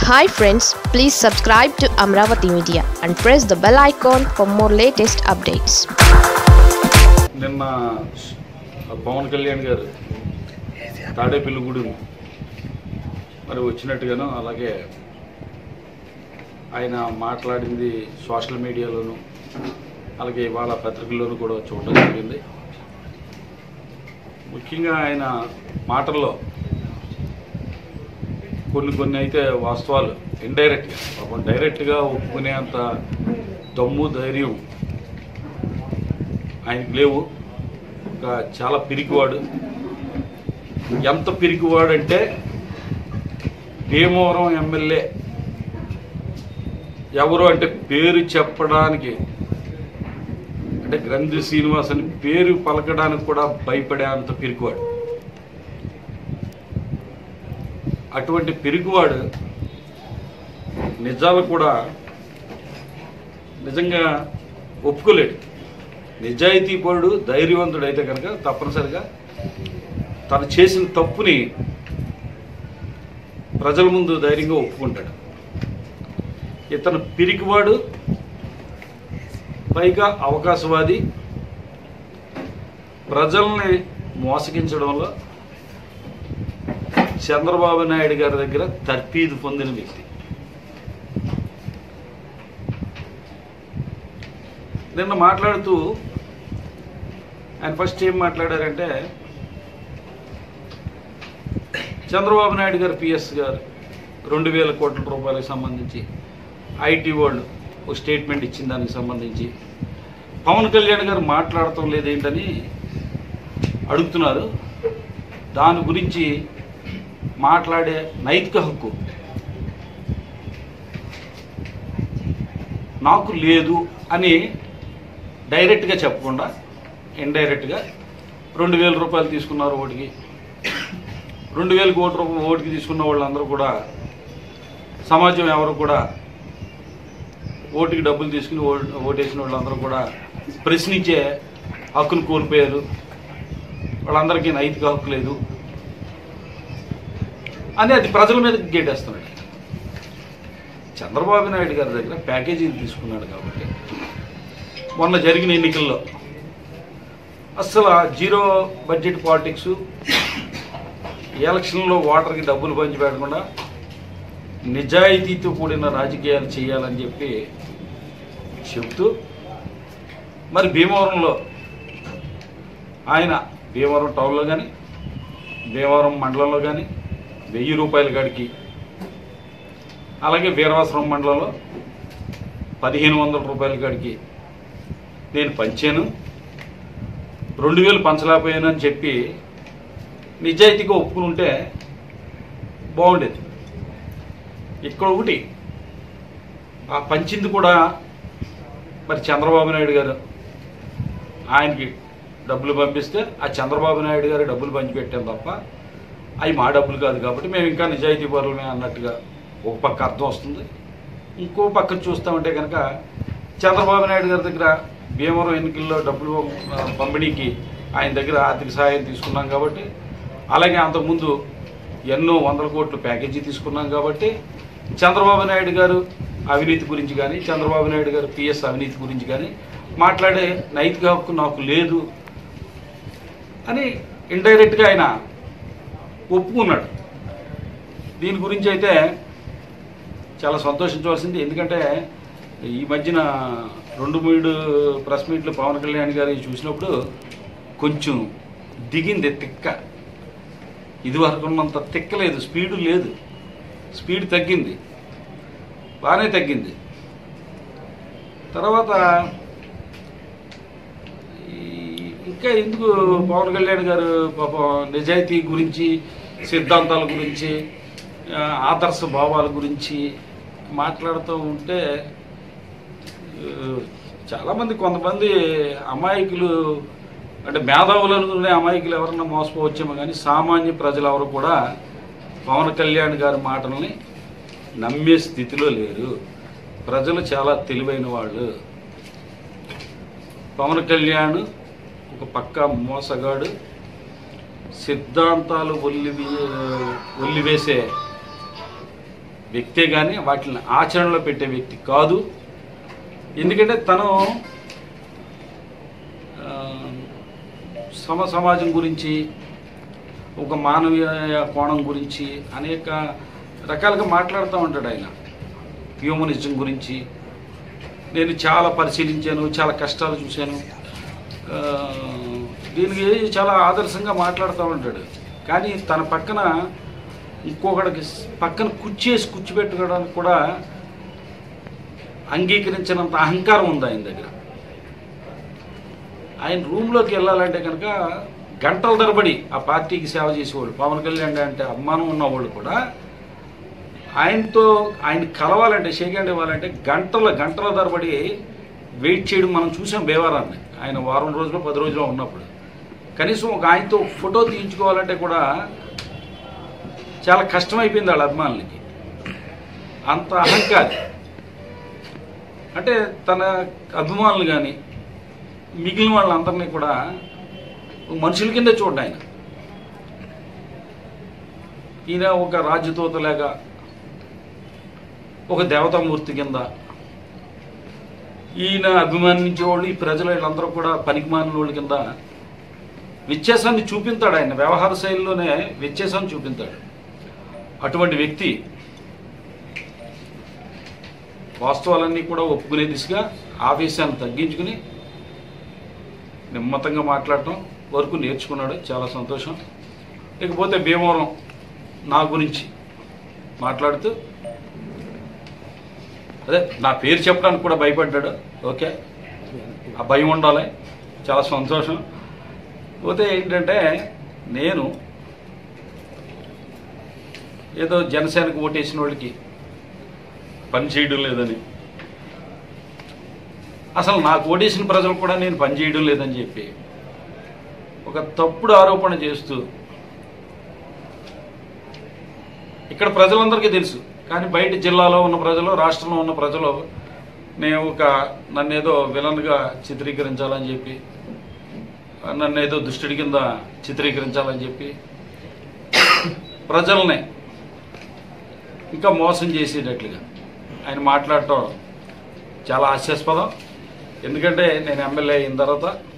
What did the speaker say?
hi friends please subscribe to Amaravati media and press the bell icon for more latest updates నిన్న పవన్ కళ్యాణ్ గారు తాడేపల్లిగూడెం మరి వచ్చినట్టుగాను అలాగే ఆయన మాట్లాడింది సోషల్ మీడియాలోను అలాగే ఇవాళ పత్రికల్లోనూ కూడా చూడడం జరిగింది ముఖ్యంగా ఆయన మాటల్లో కొన్ని కొన్ని అయితే వాస్తవాలు ఇండైరెక్ట్గా పాపం డైరెక్ట్గా ఒప్పుకునేంత దమ్ము ధైర్యం ఆయనకు లేవు ఒక చాలా పిరికివాడు ఎంత పిరికివాడంటే భీమవరం ఎమ్మెల్యే ఎవరు అంటే పేరు చెప్పడానికి అంటే గ్రంథి శ్రీనివాస్ అని పేరు పలకడానికి కూడా భయపడే అంత పిరికివాడు అటువంటి పిరికివాడు నిజాలు కూడా నిజంగా ఒప్పుకోలేడు నిజాయితీపరుడు ధైర్యవంతుడు అయితే కనుక తప్పనిసరిగా తను చేసిన తప్పుని ప్రజల ముందు ధైర్యంగా ఒప్పుకుంటాడు ఇతను పిరికివాడు పైగా అవకాశవాది ప్రజల్ని మోసగించడంలో చంద్రబాబు నాయుడు గారి దగ్గర తర్పీదు పొందిన వ్యక్తి నిన్న మాట్లాడుతూ ఆయన ఫస్ట్ ఏం మాట్లాడారంటే చంద్రబాబు నాయుడు గారు పిఎస్ గారు రెండు వేల కోట్ల రూపాయలకు సంబంధించి ఐటీ వాళ్ళు ఒక స్టేట్మెంట్ ఇచ్చిన దానికి సంబంధించి పవన్ కళ్యాణ్ గారు మాట్లాడటం లేదేంటని అడుగుతున్నారు దాని గురించి మాట్లాడే నైతిక హక్కు నాకు లేదు అని డైరెక్ట్గా చెప్పకుండా ఇండైరెక్ట్గా రెండు వేల రూపాయలు తీసుకున్నారు ఓటుకి రెండు వేల కోట్ల రూపాయలు ఓటుకి తీసుకున్న వాళ్ళందరూ కూడా సమాజం ఎవరు కూడా ఓటుకి డబ్బులు తీసుకుని ఓ- ఓటేసిన వాళ్ళందరూ కూడా ప్రశ్నించే హక్కును కోల్పోయారు వాళ్ళందరికీ నైతిక హక్కు లేదు అని అది ప్రజల మీద గేటేస్తున్నాడు చంద్రబాబు నాయుడు గారి దగ్గర ప్యాకేజీలు తీసుకున్నాడు కాబట్టి మొన్న జరిగిన ఎన్నికల్లో అసలు ఆ జీరో బడ్జెట్ పాలిటిక్స్ ఎలక్షన్లో ఓటర్కి డబ్బులు పంచి పెట్టకుండా నిజాయితీతో కూడిన రాజకీయాలు చేయాలని చెప్పి చెబుతూ మరి భీమవరంలో ఆయన భీమవరం టౌన్లో కానీ భీమవరం మండలంలో కానీ వెయ్యి రూపాయల కాడికి అలాగే వీరవాసరం మండలంలో పదిహేను వందల రూపాయల కాడికి నేను పంచాను రెండు వేలు పంచలేకపోయాను అని చెప్పి నిజాయితీగా ఒప్పుకుని ఉంటే బాగుండేది ఇక్కడ ఒకటి ఆ పంచింది కూడా మరి చంద్రబాబు నాయుడు గారు ఆయనకి డబ్బులు పంపిస్తే ఆ చంద్రబాబు నాయుడు గారు డబ్బులు పంచిపెట్టాం తప్ప అవి మా డబ్బులు కాదు కాబట్టి మేము ఇంకా నిజాయితీ పరులమే అన్నట్టుగా ఒక పక్క అర్థం వస్తుంది ఇంకో పక్క చూస్తామంటే కనుక చంద్రబాబు నాయుడు గారి దగ్గర భీమవరం ఎన్నికల్లో డబ్బులు ఆ, పంపిణీకి ఆయన దగ్గర ఆర్థిక సహాయం తీసుకున్నాం కాబట్టి అలాగే అంతకుముందు ఎన్నో వందల కోట్లు ప్యాకేజీ తీసుకున్నాం కాబట్టి చంద్రబాబు నాయుడు గారు అవినీతి గురించి కానీ చంద్రబాబు నాయుడు గారు పిఎస్ అవినీతి గురించి కానీ మాట్లాడే నైతిక హక్కు నాకు లేదు అని ఇండైరెక్ట్గా ఆయన ఒప్పుకున్నాడు దీని గురించి అయితే చాలా సంతోషించవలసింది ఎందుకంటే ఈ మధ్యన రెండు మూడు ప్రెస్ మీట్లు పవన్ కళ్యాణ్ గారి చూసినప్పుడు కొంచెం దిగింది తిక్క ఇది వరకు ఉన్నంత తిక్క లేదు స్పీడు లేదు స్పీడ్ తగ్గింది బాగానే తగ్గింది తర్వాత ఈ- ఇంకా ఎందుకు పవన్ కళ్యాణ్ గారు పాపం నిజాయితీ గురించి సిద్ధాంతాల గురించి ఆ, ఆదర్శ భావాల గురించి మాట్లాడుతూ ఉంటే ఆ, చాలామంది కొంతమంది అమాయకులు అంటే మేధావులు అనుకునే అమాయకులు ఎవరన్నా మోసపోవచ్చేమో కానీ సామాన్య ప్రజలు ఎవరు కూడా పవన్ కళ్యాణ్ గారి మాటల్ని నమ్మే స్థితిలో లేరు ప్రజలు చాలా తెలివైన వాళ్ళు పవన్ కళ్యాణ్ ఒక పక్క మోసగాడు సిద్ధాంతాలు ఒల్లి ఒల్లివేసే వ్యక్తే కానీ వాటిని ఆచరణలో పెట్టే వ్యక్తి కాదు ఎందుకంటే తను ఆ, సమ సమాజం గురించి ఒక మానవీయ కోణం గురించి అనేక రకాలుగా మాట్లాడుతూ ఉంటాడు ఆయన హ్యూమనిజం గురించి నేను చాలా పరిశీలించాను చాలా కష్టాలు చూశాను ఆ, దీనికి చాలా ఆదర్శంగా మాట్లాడుతూ ఉంటాడు కానీ తన పక్కన ఇంకొకడికి స్- పక్కన కుర్చేసి కూర్చోబెట్టుకోవడానికి కూడా అంగీకరించినంత అహంకారం ఉంది ఆయన దగ్గర ఆయన రూమ్లోకి వెళ్ళాలంటే కనుక గంటల తరబడి ఆ పార్టీకి సేవ చేసేవాళ్ళు పవన్ కళ్యాణ్ అంటే అభిమానం ఉన్నవాళ్ళు కూడా ఆయనతో ఆయన కలవాలంటే షేక్ హ్యాండ్ ఇవ్వాలంటే గంటల గంటల తరబడి వెయిట్ చేయడం మనం చూసాం బేవారాన్ని ఆయన వారం రోజులు పది రోజులు ఉన్నప్పుడు కనీసం ఒక ఆయనతో ఫోటో తీయించుకోవాలంటే కూడా చాలా కష్టమైపోయింది వాళ్ళ అభిమానులకి అంత అహంకారి అంటే తన అభిమానులు కానీ మిగిలిన వాళ్ళందరినీ కూడా ఒక మనుషుల కింద చూడండి ఆయన ఈయన ఒక రాజ్యదూతలాగా ఒక దేవతామూర్తి కింద ఈయన అభిమానించే వాళ్ళు ఈ ప్రజలు వీళ్ళందరూ కూడా పనికిమాలిన వాళ్ళ కింద వ్యత్యాసాన్ని చూపించాడు ఆయన వ్యవహార శైలిలోనే వ్యత్యాసాన్ని చూపించాడు అటువంటి వ్యక్తి వాస్తవాలన్నీ కూడా ఒప్పుకునే దిశగా ఆవేశాన్ని తగ్గించుకుని నిమ్మతంగా మాట్లాడటం వరకు నేర్చుకున్నాడు చాలా సంతోషం ఇకపోతే భీమవరం నా గురించి మాట్లాడుతూ అదే నా పేరు చెప్పడానికి కూడా భయపడ్డాడు ఓకే ఆ భయం ఉండాలి చాలా సంతోషం పోతే ఏంటంటే నేను ఏదో జనసేనకు ఓటేసిన వాళ్ళకి పని చేయడం లేదని అసలు నాకు ఓటేసిన ప్రజలు కూడా నేను పని చేయడం లేదని చెప్పి ఒక తప్పుడు ఆరోపణ చేస్తూ ఇక్కడ ప్రజలందరికీ తెలుసు కానీ బయట జిల్లాలో ఉన్న ప్రజలు రాష్ట్రంలో ఉన్న ప్రజలు నేను ఒక నన్ను ఏదో విలన్గా చిత్రీకరించాలని చెప్పి నన్ను ఏదో దుష్టుడి కింద చిత్రీకరించాలని చెప్పి ప్రజల్ని ఇంకా మోసం చేసేటట్లుగా ఆయన మాట్లాడటం చాలా హాస్యాస్పదం ఎందుకంటే నేను ఎమ్మెల్యే అయిన తర్వాత